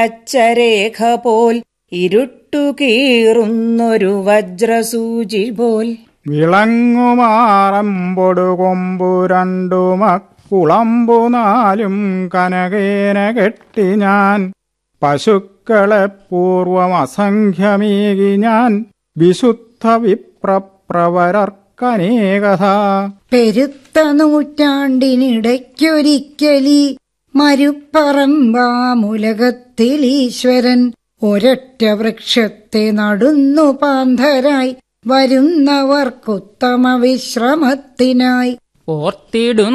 അച്ചരേഖ പോൽ ഇരുട്ടുകീറുന്നൊരു വജ്രസൂചി പോൽ വിളങ്ങുമാറമ്പൊടു കൊമ്പു രണ്ടു മക്കുളമ്പു നാലും കനകേന കെട്ടി ഞാൻ പശുക്കളെ പൂർവം അസംഖ്യമേകി ഞാൻ വിശുദ്ധ വിപ്രപ്രവരർക്കനേകഥ പെരുത്ത നൂറ്റാണ്ടിനിടയ്ക്കൊരിക്കലി മരുപ്പറമ്പാമുലകത്തിൽ ഈശ്വരൻ ഒരൊറ്റ വൃക്ഷത്തെ നടുന്നു പാന്തരായി വരുന്നവർക്കുത്തമ വിശ്രമത്തിനായി ഓർത്തിടും